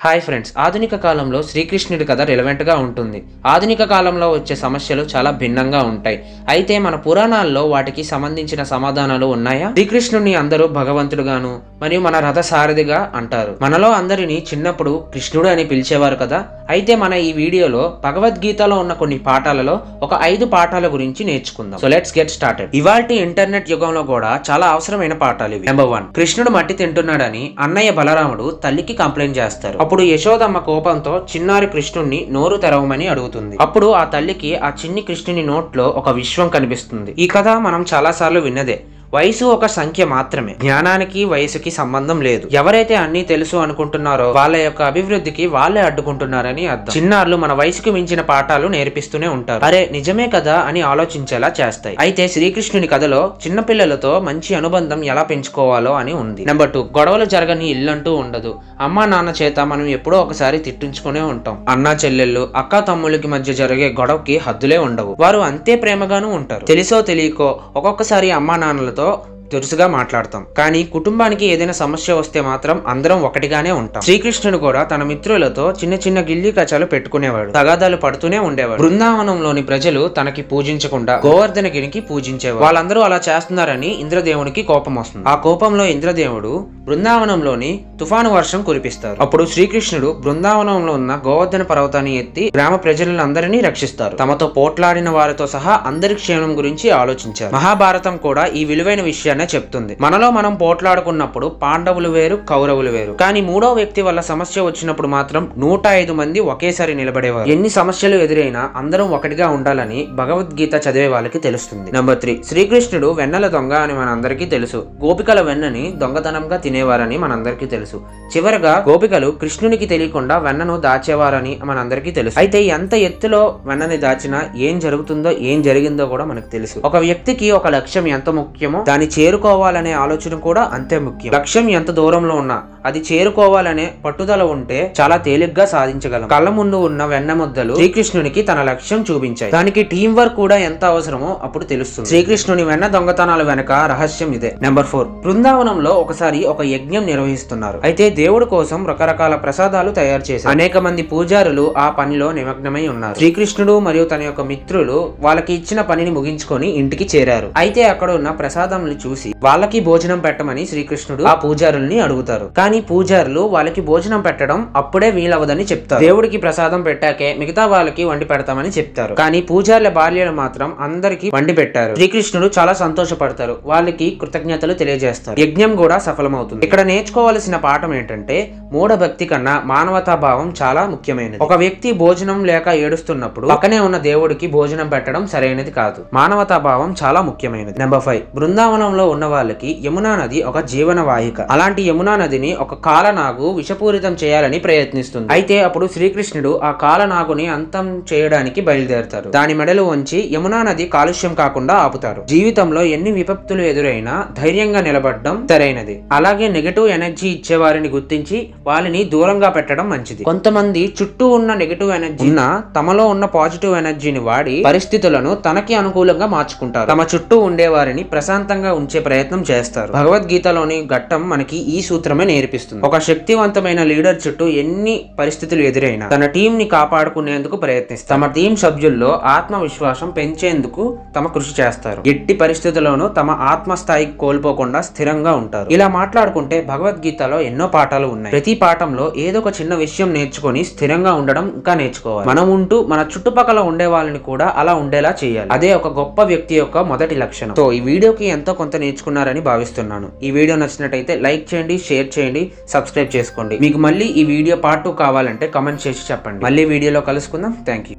hi friends ఆధునిక కాలంలో శ్రీకృష్ణుడి కథ relevant గా ఉంటుంది ఆధునిక కాలంలో వచ్చే సమస్యలు చాలా భిన్నంగా ఉంటాయి అయితే మన పురాణాల్లో వాటికి సంబంధించిన సమాధానాలు ఉన్నాయా శ్రీకృష్ణుడిని అందరూ భగవంతుడుగాను మరియు మన రథ సారథిగా అంటారు మనలో అందరినీ చిన్నప్పుడు కృష్ణుడు అని పిలిచేవారు కదా అయితే మన ఈ వీడియోలో భగవద్గీతలో ఉన్న కొన్ని పాఠాలలో ఒక ఐదు పాఠాల గురించి నేర్చుకుందాం సో లెట్స్ గెట్ స్టార్టెడ్ ఇవాల్టి ఇంటర్నెట్ యుగంలో కూడా చాలా అవసరమైన పాఠాలు ఇవి నెంబర్ వన్ కృష్ణుడు మట్టి తింటున్నాడని అన్నయ్య బలరాముడు తల్లికి కంప్లైంట్ చేస్తారు అప్పుడు యశోదమ్మ కోపంతో చిన్నారి కృష్ణుణ్ణి నోరు తెరవమని అడుగుతుంది అప్పుడు ఆ తల్లికి ఆ చిన్ని కృష్ణుని నోట్లో ఒక విశ్వం కనిపిస్తుంది ఈ కథ మనం చాలా సార్లు విన్నదే వయసు ఒక సంఖ్య మాత్రమే జ్ఞానానికి వయసుకి సంబంధం లేదు ఎవరైతే అన్ని తెలుసు అనుకుంటున్నారో వాళ్ళ యొక్క అభివృద్ధికి వాళ్ళే అడ్డుకుంటున్నారని అర్థం చిన్నారులు మన వయసుకు మించిన పాఠాలు నేర్పిస్తూనే ఉంటారు అరే నిజమే కదా అని ఆలోచించేలా చేస్తాయి అయితే శ్రీకృష్ణుని కథలో చిన్నపిల్లలతో మంచి అనుబంధం ఎలా పెంచుకోవాలో అని ఉంది నెంబర్ టూ గొడవలు జరగని ఇల్లంటూ ఉండదు అమ్మా నాన్న చేత మనం ఎప్పుడో ఒకసారి తిట్టించుకునే ఉంటాం అన్నా చెల్లెళ్ళు అక్క తమ్ముళ్ళకి మధ్య జరిగే గొడవకి హద్దులే ఉండవు వారు అంతే ప్రేమగానూ ఉంటారు తెలుసో తెలియకో ఒక్కొక్కసారి అమ్మా నాన్నలతో దురుసుగా మాట్లాడతాం కానీ కుటుంబానికి ఏదైనా సమస్య వస్తే మాత్రం అందరం ఒకటిగానే ఉంటాం శ్రీకృష్ణుడు కూడా తన మిత్రులతో చిన్న చిన్న గిల్లి కచాలు పెట్టుకునేవాడు తగాదాలు పడుతూనే ఉండేవాడు బృందావనంలోని ప్రజలు తనకి పూజించకుండా గోవర్ధనగిరికి పూజించేవారు వాళ్ళందరూ అలా చేస్తున్నారని ఇంద్రదేవునికి కోపం వస్తుంది ఆ కోపంలో ఇంద్రదేవుడు బృందావనంలోని తుఫాను వర్షం కురిపిస్తారు అప్పుడు శ్రీకృష్ణుడు బృందావనంలో ఉన్న గోవర్ధన పర్వతాన్ని ఎత్తి గ్రామ ప్రజలందరినీ రక్షిస్తారు తమతో పోట్లాడిన వారితో సహా అందరి క్షేమం గురించి ఆలోచించారు మహాభారతం కూడా ఈ విలువైన విషయాన్నే చెప్తుంది మనలో మనం పోట్లాడుకున్నప్పుడు పాండవులు వేరు కౌరవులు వేరు కానీ మూడో వ్యక్తి వల్ల సమస్య వచ్చినప్పుడు మాత్రం నూట ఐదు మంది ఒకేసారి నిలబడేవారు ఎన్ని సమస్యలు ఎదురైనా అందరం ఒకటిగా ఉండాలని భగవద్గీత చదివే వాళ్ళకి తెలుస్తుంది నెంబర్ త్రీ శ్రీకృష్ణుడు వెన్నెల దొంగ అని మనందరికీ తెలుసు గోపికల వెన్నని దొంగతనంగా తినేవారని మనందరికీ తెలుసు చివరగా గోపికలు కృష్ణునికి తెలియకుండా వెన్నను దాచేవారని మనందరికీ తెలుసు అయితే ఎంత ఎత్తులో వెన్నని దాచినా ఏం జరుగుతుందో ఏం జరిగిందో కూడా మనకు తెలుసు ఒక వ్యక్తికి ఒక లక్ష్యం ఎంత ముఖ్యమో దాన్ని చేరుకోవాలనే ఆలోచన కూడా అంతే ముఖ్యం లక్ష్యం ఎంత దూరంలో ఉన్నా అది చేరుకోవాలనే పట్టుదల ఉంటే చాలా తేలిగ్గా సాధించగలం కళ్ళ ముందు ఉన్న వెన్న ముద్దలు శ్రీకృష్ణునికి తన లక్ష్యం చూపించాయి దానికి టీం వర్క్ కూడా ఎంత అవసరమో అప్పుడు తెలుస్తుంది శ్రీకృష్ణుని వెన్న దొంగతనాల వెనక రహస్యం ఇదే నెంబర్ ఫోర్ బృందావనంలో ఒకసారి ఒక యజ్ఞం నిర్వహిస్తున్నారు అయితే దేవుడి కోసం రకరకాల ప్రసాదాలు తయారు చేశారు అనేక మంది పూజారులు ఆ పనిలో నిమగ్నమై ఉన్నారు శ్రీకృష్ణుడు మరియు తన యొక్క మిత్రులు వాళ్ళకి ఇచ్చిన పనిని ముగించుకొని ఇంటికి చేరారు అయితే అక్కడ ఉన్న ప్రసాదంలు చూసి వాళ్ళకి భోజనం పెట్టమని శ్రీకృష్ణుడు ఆ పూజారుల్ని అడుగుతారు కానీ పూజారులు వాళ్ళకి భోజనం పెట్టడం అప్పుడే వీలవదని చెప్తారు దేవుడికి ప్రసాదం పెట్టాకే మిగతా వాళ్ళకి వండి పెడతామని చెప్తారు కానీ పూజారుల భార్యలు మాత్రం అందరికి వండి పెట్టారు శ్రీకృష్ణుడు చాలా సంతోషపడతారు వాళ్ళకి కృతజ్ఞతలు తెలియజేస్తారు యజ్ఞం కూడా సఫలమవుతుంది ఇక్కడ నేర్చుకోవాల్సిన పాఠం ఏంటంటే మూఢభక్తి కన్నా మానవతా భావం చాలా ముఖ్యమైనది ఒక వ్యక్తి భోజనం లేక ఏడుస్తున్నప్పుడు పక్కనే ఉన్న దేవుడికి భోజనం పెట్టడం సరైనది కాదు మానవతా భావం చాలా ముఖ్యమైనది నెంబర్ ఫైవ్ బృందావనంలో ఉన్న వాళ్ళకి యమునా నది ఒక జీవన వాహిక అలాంటి యమునా నదిని ఒక కాలనాగు విషపూరితం చేయాలని ప్రయత్నిస్తుంది అయితే అప్పుడు శ్రీకృష్ణుడు ఆ కాలనాగుని అంతం చేయడానికి బయలుదేరతారు దాని మెడలు వంచి యమునా నది కాలుష్యం కాకుండా ఆపుతారు జీవితంలో ఎన్ని విపత్తులు ఎదురైనా ధైర్యంగా నిలబడడం సరైనది అలాగే నెగటివ్ ఎనర్జీ ఇచ్చే వారిని గుర్తించి వాళ్ళని దూరంగా పెట్టడం మంచిది కొంతమంది చుట్టూ ఉన్న నెగటివ్ ఎనర్జీ ఉన్న తమలో ఉన్న పాజిటివ్ ఎనర్జీని వాడి పరిస్థితులను తనకి అనుకూలంగా మార్చుకుంటారు తమ చుట్టూ ఉండే వారిని ప్రశాంతంగా ఉంచే ప్రయత్నం చేస్తారు భగవద్గీతలోని ఘట్టం మనకి ఈ సూత్రమే నేర్పిస్తుంది ఒక శక్తివంతమైన లీడర్ చుట్టూ ఎన్ని పరిస్థితులు ఎదురైనా తన టీం ని కాపాడుకునేందుకు ప్రయత్నిస్తారు తమ టీం సభ్యుల్లో ఆత్మవిశ్వాసం పెంచేందుకు తమ కృషి చేస్తారు ఎట్టి పరిస్థితుల్లోనూ తమ ఆత్మస్థాయికి కోల్పోకుండా స్థిరంగా ఉంటారు ఇలా మాట్లాడుకుంటే భగవద్గీతలో ఎన్నో పాఠాలు ఉన్నాయి ప్రతి పాఠంలో ఏదో ఒక చిన్న విషయం నేర్చుకొని స్థిరంగా ఉండడం ఇంకా నేర్చుకోవాలి మనం ఉంటూ మన చుట్టుపక్కల ఉండే వాళ్ళని కూడా అలా ఉండేలా చేయాలి అదే ఒక గొప్ప వ్యక్తి యొక్క మొదటి లక్షణం సో ఈ వీడియోకి ఎంతో కొంత నేర్చుకున్నారని భావిస్తున్నాను ఈ వీడియో నచ్చినట్టయితే లైక్ చేయండి షేర్ చేయండి సబ్స్క్రైబ్ చేసుకోండి మీకు మళ్ళీ ఈ వీడియో పార్ట్ టూ కావాలంటే కమెంట్ చేసి చెప్పండి మళ్ళీ వీడియోలో కలుసుకుందాం థ్యాంక్ యూ